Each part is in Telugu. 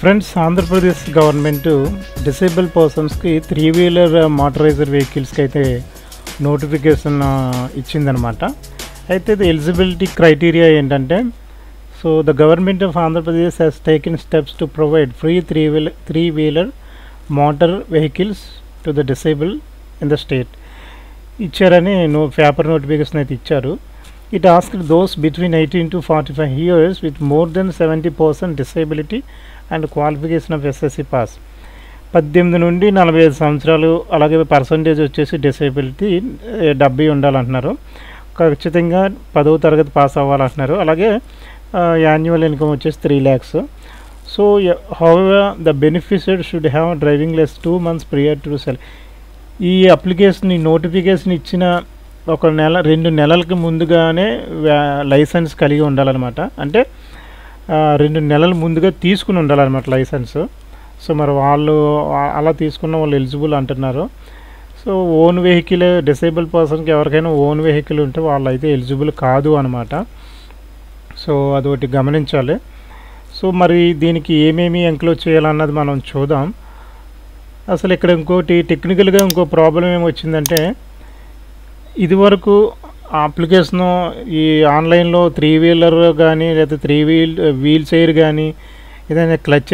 ఫ్రెండ్స్ ఆంధ్రప్రదేశ్ గవర్నమెంట్ డిసేబుల్ పర్సన్స్కి త్రీ వీలర్ మోటరైజర్ వెహికల్స్కి అయితే నోటిఫికేషన్ ఇచ్చిందనమాట అయితే ది ఎలిజిబిలిటీ క్రైటీరియా ఏంటంటే so the government of Andhra Pradesh has taken steps to provide free three wheeler three wheeler motor vehicles to the disable in the state ఇచ్చారని నో పేపర్ నోటిఫికేషన్ అయితే ఇచ్చారు it ask those between eighteen to forty five years with more than seventy percent disability and qualification of SSC pass పద్దెనిమిది నుండి నలభై ఐదు సంవత్సరాలు అలాగే పర్సంటేజ్ వచ్చేసి డిసేబిలిటీ డెబ్బై ఉండాలంటున్నారు ఖచ్చితంగా పదవ తరగతి పాస్ అవ్వాలంటున్నారు అలాగే యాన్యువల్ ఇన్కమ్ వచ్చేసి three lakhs so however the beneficiary should have driving less two months prior to sell ఈ అప్లికేషన్ ఈ నోటిఫికేషన్ ఇచ్చిన ఒక నెల రెండు నెలలకి ముందుగానే లైసెన్స్ కలిగి ఉండాలన్నమాట అంటే రెండు నెలల ముందుగా తీసుకుని ఉండాలన్నమాట లైసెన్స్ సో మరి వాళ్ళు అలా తీసుకున్న వాళ్ళు ఎలిజిబుల్ అంటున్నారు సో ఓన్ వెహికల్ డిసేబుల్ పర్సన్కి ఎవరికైనా ఓన్ వెహికల్ ఉంటే వాళ్ళు అయితే ఎలిజిబుల్ కాదు అనమాట సో అదొకటి గమనించాలి సో మరి దీనికి ఏమేమి ఎంక్లోజ్ చేయాలన్నది మనం చూద్దాం అసలు ఇక్కడ ఇంకోటి టెక్నికల్గా ఇంకో ప్రాబ్లం ఏమొచ్చిందంటే ఇదివరకు అప్లికేషను ఈ ఆన్లైన్లో త్రీ వీలర్ కానీ లేదా త్రీ వీల్ వీల్ చైర్ కానీ ఏదైనా క్లచ్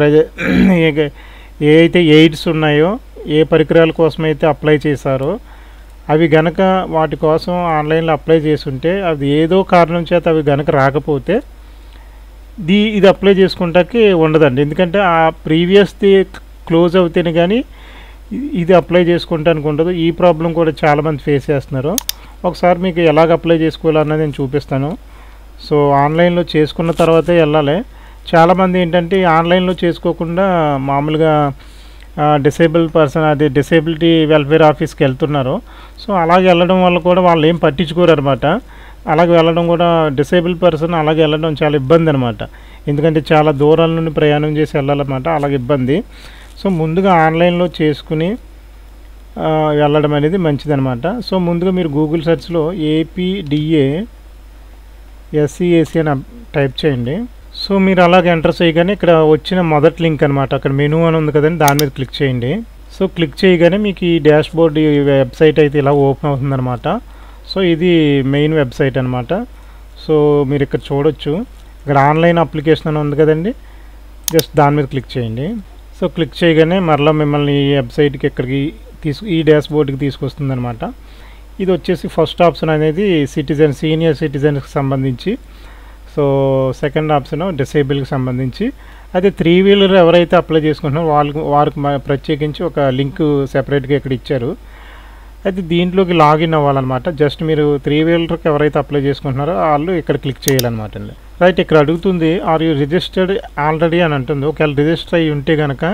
ఏ అయితే ఎయిడ్స్ ఉన్నాయో ఏ పరికరాల కోసం అయితే అప్లై చేశారో అవి గనక వాటి కోసం ఆన్లైన్లో అప్లై చేసుంటే అది ఏదో కారణం చేత అవి గనక రాకపోతే దీ ఇది అప్లై చేసుకుంటాకి ఉండదండి ఎందుకంటే ఆ ప్రీవియస్ది క్లోజ్ అవుతేనే కానీ ఇది అప్లై చేసుకుంటానికి ఉండదు ఈ ప్రాబ్లం కూడా చాలామంది ఫేస్ చేస్తున్నారు ఒకసారి మీకు ఎలాగ అప్లై చేసుకోవాలన్నది నేను చూపిస్తాను సో ఆన్లైన్లో చేసుకున్న తర్వాతే వెళ్ళాలి చాలామంది ఏంటంటే ఆన్లైన్లో చేసుకోకుండా మామూలుగా డిసేబుల్ పర్సన్ అది డిసేబిలిటీ వెల్ఫేర్ ఆఫీస్కి వెళ్తున్నారు సో అలాగే వెళ్ళడం వల్ల కూడా వాళ్ళు ఏం పట్టించుకోరు అనమాట అలాగే వెళ్ళడం కూడా డిసేబుల్ పర్సన్ అలాగే వెళ్ళడం చాలా ఇబ్బంది అనమాట ఎందుకంటే చాలా దూరాల నుండి ప్రయాణం చేసి వెళ్ళాలన్నమాట అలాగే ఇబ్బంది సో ముందుగా ఆన్లైన్లో చేసుకుని వెళ్ళడం అనేది మంచిదనమాట సో ముందుగా మీరు గూగుల్ సెర్చ్లో ఏపీడిఏ ఎస్సీఏసీ అని టైప్ చేయండి సో మీరు అలాగే ఎంటర్ చేయగానే ఇక్కడ వచ్చిన మొదటి లింక్ అనమాట అక్కడ మెనూ అని ఉంది కదండి దాని మీద క్లిక్ చేయండి సో క్లిక్ చేయగానే మీకు ఈ డాష్ బోర్డ్ ఈ వెబ్సైట్ అయితే ఇలా ఓపెన్ అవుతుందన్నమాట సో ఇది మెయిన్ వెబ్సైట్ అనమాట సో మీరు ఇక్కడ చూడొచ్చు ఇక్కడ ఆన్లైన్ అప్లికేషన్ అని ఉంది కదండి జస్ట్ దాని మీద క్లిక్ చేయండి సో క్లిక్ చేయగానే మరలా మిమ్మల్ని ఈ వెబ్సైట్కి ఇక్కడికి తీసుకు ఈ డాష్ బోర్డ్కి తీసుకొస్తుంది అనమాట ఇది వచ్చేసి ఫస్ట్ ఆప్షన్ అనేది సిటిజన్ సీనియర్ సిటిజన్స్కి సంబంధించి సో సెకండ్ ఆప్షన్ డిసేబుల్కి సంబంధించి అయితే త్రీ వీలర్ ఎవరైతే అప్లై చేసుకుంటున్నారో వాళ్ళకి వారికి ప్రత్యేకించి ఒక లింక్ సెపరేట్గా ఇక్కడ ఇచ్చారు అయితే దీంట్లోకి లాగిన్ అవ్వాలన్నమాట జస్ట్ మీరు త్రీ వీలర్కి ఎవరైతే అప్లై చేసుకుంటున్నారో వాళ్ళు ఇక్కడ క్లిక్ చేయాలన్నమాట అండి రైట్ ఇక్కడ అడుగుతుంది ఆర్ యూ రిజిస్టర్డ్ ఆల్రెడీ అని అంటుంది ఒకవేళ రిజిస్టర్ అయ్యి ఉంటే కనుక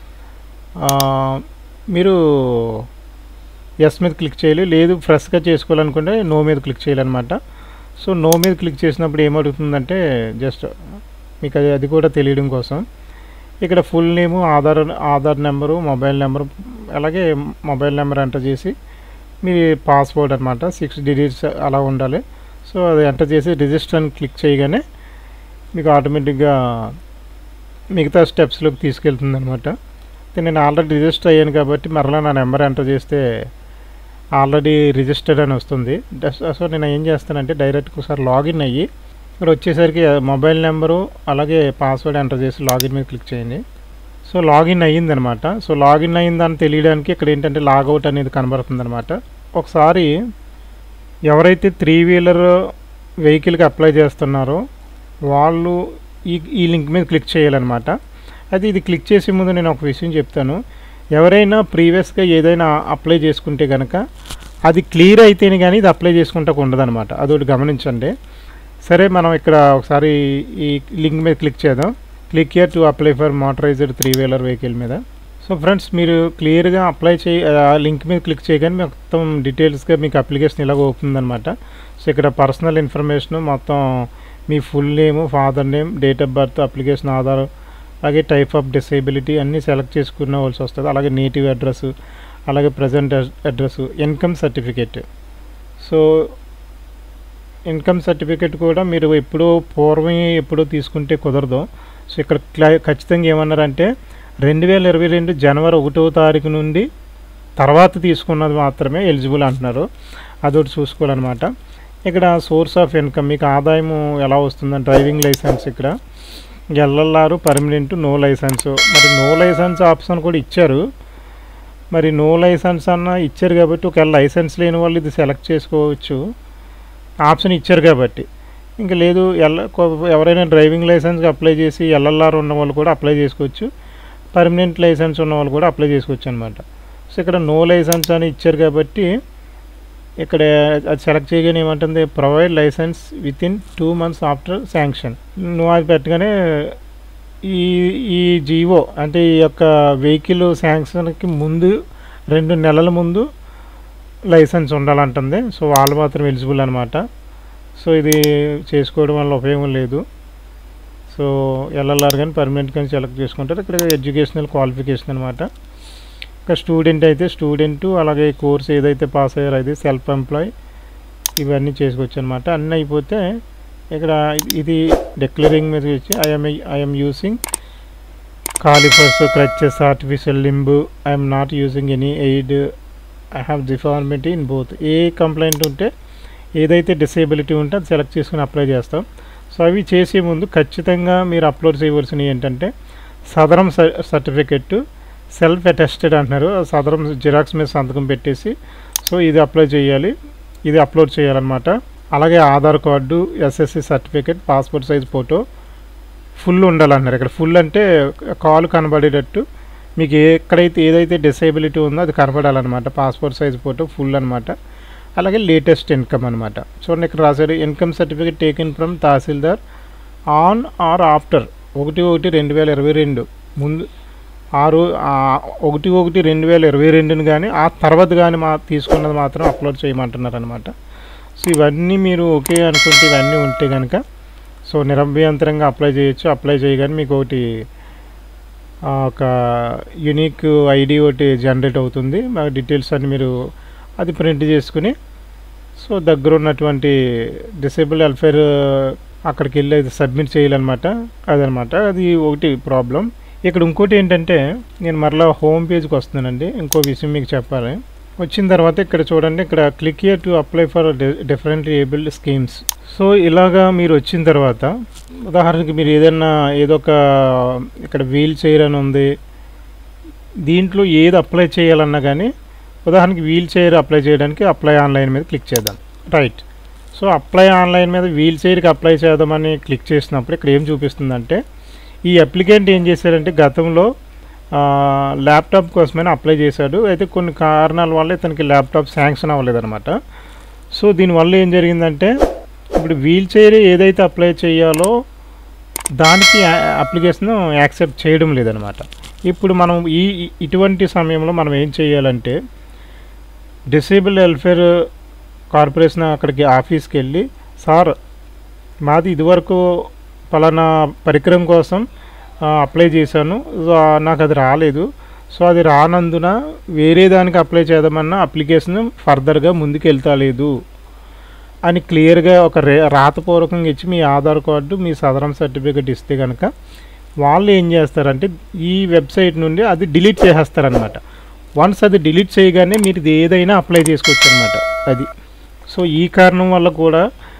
మీరు ఎస్ మీద క్లిక్ చేయాలి లేదు ఫ్రెష్గా చేసుకోవాలనుకుంటే నో మీద క్లిక్ చేయాలన్నమాట సో నో మీద క్లిక్ చేసినప్పుడు ఏమడుగుతుందంటే జస్ట్ మీకు అది అది కూడా తెలియడం కోసం ఇక్కడ full name Aadhaar Aadhaar number mobile number అలాగే మొబైల్ నెంబర్ ఎంటర్ చేసి మీ పాస్వర్డ్ అనమాట సిక్స్ డిజిట్స్ అలా ఉండాలి సో అది ఎంటర్ చేసి రిజిస్టర్ అని క్లిక్ చేయగానే మీకు ఆటోమేటిక్గా మిగతా స్టెప్స్లోకి తీసుకెళ్తుంది అనమాట నేను ఆల్రెడీ రిజిస్టర్ అయ్యాను కాబట్టి మరలా నా నెంబర్ ఎంటర్ చేస్తే ఆల్రెడీ రిజిస్టర్డ్ అని వస్తుంది సో నేను ఏం చేస్తానంటే డైరెక్ట్గా ఒకసారి లాగిన్ అయ్యి ఇక్కడ వచ్చేసరికి మొబైల్ నెంబరు అలాగే పాస్వర్డ్ ఎంటర్ చేసి లాగిన్ మీద క్లిక్ చేయండి సో లాగిన్ అయ్యిందనమాట సో లాగిన్ అయ్యిందని తెలియడానికి ఇక్కడ ఏంటంటే లాగౌట్ అనేది కనబడుతుంది అనమాట ఒకసారి ఎవరైతే త్రీ వీలర్ వెహికల్కి అప్లై చేస్తున్నారో వాళ్ళు ఈ ఈ లింక్ మీద క్లిక్ చేయాలన్నమాట అయితే ఇది క్లిక్ చేసే ముందు నేను ఒక విషయం చెప్తాను ఎవరైనా ప్రీవియస్గా ఏదైనా అప్లై చేసుకుంటే కనుక అది క్లియర్ అయితేనే కానీ ఇది అప్లై చేసుకుంటా ఉండదన్నమాట అదొకటి గమనించండి సరే మనం ఇక్కడ ఒకసారి ఈ లింక్ మీద క్లిక్ చేద్దాం click here to apply for motorized three wheeler vehicle మీద సో ఫ్రెండ్స్ మీరు క్లియర్గా అప్లై చేయి ఆ లింక్ మీద క్లిక్ చేయగానే మొత్తం డీటెయిల్స్గా మీకు అప్లికేషన్ ఇలాగ ఓపెన్ అనమాట సో ఇక్కడ పర్సనల్ ఇన్ఫర్మేషన్ మొత్తం మీ full name father name date of birth application Aadhaar అలాగే టైప్ ఆఫ్ డిసేబిలిటీ అన్నీ సెలెక్ట్ చేసుకునేవలసి వస్తుంది అలాగే నేటివ్ అడ్రస్ అలాగే present address income certificate so income certificate కూడా మీరు ఎప్పుడో పూర్వం ఎప్పుడో తీసుకుంటే కుదరదు సో ఇక్కడ క్లా ఖచ్చితంగా ఏమన్నారంటే రెండు వేల ఇరవై రెండు జనవరి ఒకటో తారీఖు నుండి తర్వాత తీసుకున్నది మాత్రమే ఎలిజిబుల్ అంటున్నారు అదొకటి చూసుకోవాలన్నమాట ఇక్కడ సోర్స్ ఆఫ్ ఇన్కమ్ మీకు ఆదాయము ఎలా వస్తుందని డ్రైవింగ్ లైసెన్స్ ఇక్కడ ఎల్ఎల్ఆర్ పర్మనెంట్ నో లైసెన్స్ మరి నో లైసెన్స్ ఆప్షన్ కూడా ఇచ్చారు మరి నో లైసెన్స్ అన్న ఇచ్చారు కాబట్టి ఒకవేళ లైసెన్స్ లేని వాళ్ళు ఇది సెలెక్ట్ చేసుకోవచ్చు ఆప్షన్ ఇచ్చారు కాబట్టి ఇంకా లేదు ఎల్ ఎవరైనా డ్రైవింగ్ లైసెన్స్కి అప్లై చేసి ఎల్ఎల్ఆర్ ఉన్న వాళ్ళు కూడా అప్లై చేసుకోవచ్చు పర్మనెంట్ లైసెన్స్ ఉన్న వాళ్ళు కూడా అప్లై చేసుకోవచ్చు అనమాట సో ఇక్కడ నో లైసెన్స్ అని ఇచ్చారు కాబట్టి ఇక్కడ అది సెలెక్ట్ చేయగానే ఏమంటుంది provide licence within two months after sanction నువ్వు అది పెట్టగానే ఈ ఈ జీవో అంటే ఈ యొక్క వెహికల్ శాంక్షన్కి ముందు రెండు నెలల ముందు లైసెన్స్ ఉండాలంటుంది సో వాళ్ళు మాత్రం ఎలిజిబుల్ అనమాట సో ఇది చేసుకోవడం వల్ల ఉపయోగం లేదు సో ఎల్ఎల్ఆర్ కానీ పర్మనెంట్ కానీ సెలెక్ట్ చేసుకుంటారు ఇక్కడ ఎడ్యుకేషనల్ క్వాలిఫికేషన్ అనమాట ఇంకా స్టూడెంట్ అయితే స్టూడెంట్ అలాగే కోర్స్ ఏదైతే పాస్ అయ్యారో అది సెల్ఫ్ ఎంప్లాయ్ ఇవన్నీ చేసుకోవచ్చు అనమాట అన్నీ అయిపోతే ఇక్కడ ఇది డిక్లరింగ్ మీద వచ్చి I'm I'm using calipers crutches artificial limb I'm not using any aid I have deformity in both ఏ కంప్లైంట్ ఉంటే ఏదైతే డిసేబిలిటీ ఉంటే అది సెలెక్ట్ చేసుకుని అప్లై చేస్తాం సో అవి చేసే ముందు ఖచ్చితంగా మీరు అప్లోడ్ చేయవలసినవి ఏంటంటే సదరం సర్టిఫికెట్ సెల్ఫ్ అటెస్టెడ్ అంటున్నారు సదరం జిరాక్స్ మీద సంతకం పెట్టేసి సో ఇది అప్లై చేయాలి ఇది అప్లోడ్ చేయాలన్నమాట అలాగే Aadhaar card SSC certificate passport size photo full ఉండాలన్నారు ఇక్కడ ఫుల్ అంటే కాలు కనబడేటట్టు మీకు ఎక్కడైతే ఏదైతే డిసేబిలిటీ ఉందో అది కనపడాలన్నమాట పాస్పోర్ట్ సైజ్ ఫోటో ఫుల్ అనమాట అలాగే లేటెస్ట్ ఇన్కమ్ అనమాట చూడండి ఇక్కడ రాశారు income certificate taken from tahsildar on or after ఒకటి ఒకటి రెండు వేల ఇరవై రెండు ముందు ఆరు ఒకటి ఒకటి రెండు వేల ఇరవై రెండుని కానీ ఆ తర్వాత కానీ మా తీసుకున్నది మాత్రం అప్లోడ్ చేయమంటున్నారు అనమాట సో ఇవన్నీ మీరు ఓకే అనుకుంటే ఇవన్నీ ఉంటే కనుక సో నిరభ్యంతరంగా అప్లై చేయొచ్చు అప్లై చేయగానే మీకు ఒకటి ఒక యునిక్ ఐడి ఒకటి జనరేట్ అవుతుంది మా డీటెయిల్స్ అన్ని మీరు అది ప్రింట్ చేసుకుని సో దగ్గర ఉన్నటువంటి డిసేబుల్ వెల్ఫేర్ అక్కడికి వెళ్ళి అది సబ్మిట్ చేయాలన్నమాట అదనమాట అది ఒకటి ప్రాబ్లం ఇక్కడ ఇంకోటి ఏంటంటే నేను మరలా హోమ్ పేజ్కి వస్తున్నానండి ఇంకో విషయం మీకు చెప్పాలి వచ్చిన తర్వాత ఇక్కడ చూడండి ఇక్కడ click here to apply for different abled schemes so ఇలాగా మీరు వచ్చిన తర్వాత ఉదాహరణకి మీరు ఏదైనా ఏదో ఒక ఇక్కడ వీల్ చైర్ అని ఉంది దీంట్లో ఏది అప్లై చేయాలన్నా కానీ ఉదాహరణకి వీల్ చైర్ అప్లై చేయడానికి అప్లై ఆన్లైన్ మీద క్లిక్ చేద్దాం రైట్ సో అప్లై ఆన్లైన్ మీద వీల్ చైర్కి అప్లై చేద్దామని క్లిక్ చేసినప్పుడు ఇక్కడ ఏం చూపిస్తుందంటే ఈ అప్లికెంట్ ఏం చేశారంటే గతంలో ల్యాప్టాప్ కోసమైనా అప్లై చేశాడు అయితే కొన్ని కారణాల వల్ల ఇతనికి ల్యాప్టాప్ శాంక్షన్ అవ్వలేదన్నమాట సో దీనివల్ల ఏం జరిగిందంటే ఇప్పుడు వీల్ చైర్ ఏదైతే అప్లై చేయాలో దానికి అప్లికేషన్ యాక్సెప్ట్ చేయడం లేదనమాట ఇప్పుడు మనం ఈ ఇటువంటి సమయంలో మనం ఏం చేయాలంటే డిసేబుల్ వెల్ఫేర్ కార్పొరేషన్ అక్కడికి ఆఫీస్కి వెళ్ళి సార్ మాది ఇదివరకు పలానా పరికరం కోసం అప్లై చేశాను నాకు అది రాలేదు సో అది రానందున వేరే దానికి అప్లై చేద్దామన్న అప్లికేషన్ ఫర్దర్గా ముందుకు వెళ్తలేదు అని క్లియర్గా ఒక రే రాతపూర్వకంగా ఇచ్చి మీ ఆధార్ కార్డు మీ సదరం సర్టిఫికేట్ ఇస్తే కనుక వాళ్ళు ఏం చేస్తారంటే ఈ వెబ్సైట్ నుండి అది డిలీట్ చేసేస్తారనమాట వన్స్ అది డిలీట్ చేయగానే మీరు ఇది ఏదైనా అప్లై చేసుకోవచ్చు అనమాట అది సో ఈ కారణం వల్ల కూడా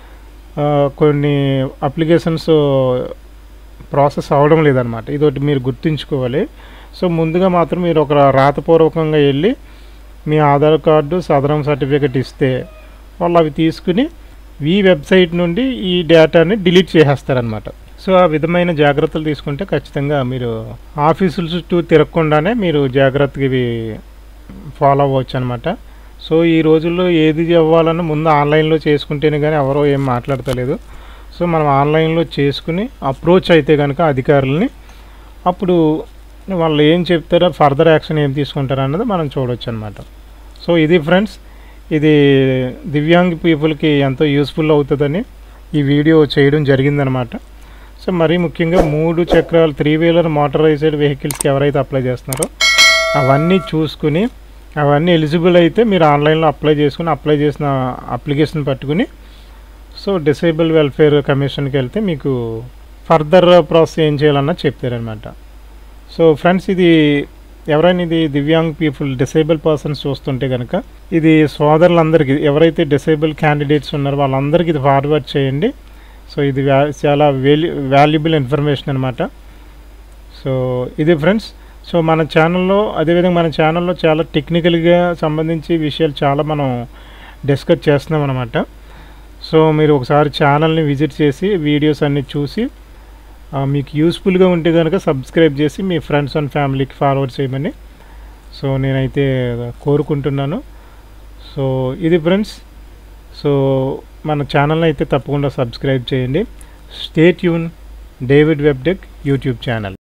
కొన్ని అప్లికేషన్స్ ప్రాసెస్ అవడం లేదనమాట ఇదొకటి మీరు గుర్తుంచుకోవాలి సో ముందుగా మాత్రం మీరు ఒక రాతపూర్వకంగా వెళ్ళి మీ ఆధార్ కార్డు సదరం సర్టిఫికేట్ ఇస్తే వాళ్ళు అవి తీసుకుని ఈ వెబ్సైట్ నుండి ఈ డేటాని డిలీట్ చేసేస్తారనమాట సో ఆ విధమైన జాగ్రత్తలు తీసుకుంటే ఖచ్చితంగా మీరు ఆఫీసుల చుట్టూ తిరగకుండానే మీరు జాగ్రత్తగా ఇవి ఫాలో అవ్వచ్చు అనమాట సో ఈ రోజుల్లో ఏది అవ్వాలన్నా ముందు ఆన్లైన్లో చేసుకుంటేనే కానీ ఎవరో ఏం మాట్లాడతలేదు సో మనం ఆన్లైన్లో చేసుకుని అప్రోచ్ అయితే కనుక అధికారులని అప్పుడు వాళ్ళు ఏం చెప్తారో ఫర్దర్ యాక్షన్ ఏం తీసుకుంటారో అన్నది మనం చూడవచ్చు అనమాట సో ఇది ఫ్రెండ్స్ ఇది దివ్యాంగ్ పీపుల్కి ఎంతో యూస్ఫుల్ అవుతుందని ఈ వీడియో చేయడం జరిగిందనమాట సో మరీ ముఖ్యంగా మూడు చక్రాలు త్రీ వీలర్ మోటరైజ్డ్ వెహికల్స్కి ఎవరైతే అప్లై చేస్తున్నారో అవన్నీ చూసుకుని అవన్నీ ఎలిజిబుల్ అయితే మీరు ఆన్లైన్లో అప్లై చేసుకుని అప్లై చేసిన అప్లికేషన్ పట్టుకుని సో డిసేబుల్ వెల్ఫేర్ కమిషన్కి వెళ్తే మీకు ఫర్దర్ ప్రాసెస్ ఏం చేయాలన్నా చెప్తారనమాట సో ఫ్రెండ్స్ ఇది ఎవరైనా ఇది దివ్యాంగ్ పీపుల్ డిసేబుల్ పర్సన్స్ చూస్తుంటే కనుక ఇది సోదరులందరికీ ఎవరైతే డిసేబుల్ క్యాండిడేట్స్ ఉన్నారో వాళ్ళందరికీ ఇది ఫార్వర్డ్ చేయండి సో ఇది వ్యా- చాలా వేల్యూ వాల్యుబుల్ ఇన్ఫర్మేషన్ అనమాట సో ఇది ఫ్రెండ్స్ సో మన ఛానల్లో అదేవిధంగా మన ఛానల్లో చాలా టెక్నికల్గా సంబంధించి విషయాలు చాలా మనం డిస్కస్ చేస్తున్నాం అనమాట సో మీరు ఒకసారి ఛానల్ని విజిట్ చేసి వీడియోస్ అన్ని చూసి ఆ, మీకు యూస్ఫుల్గా ఉంటే కనుక సబ్స్క్రైబ్ చేసి మీ ఫ్రెండ్స్ అండ్ ఫ్యామిలీకి ఫార్వర్డ్ చేయమని సో నేనైతే కోరుకుంటున్నాను సో ఇది ఫ్రెండ్స్ సో మన ఛానల్ని అయితే తప్పకుండా సబ్స్క్రైబ్ చేయండి స్టే ట్యూన్ డేవిడ్ వెబ్డెక్ యూట్యూబ్ ఛానల్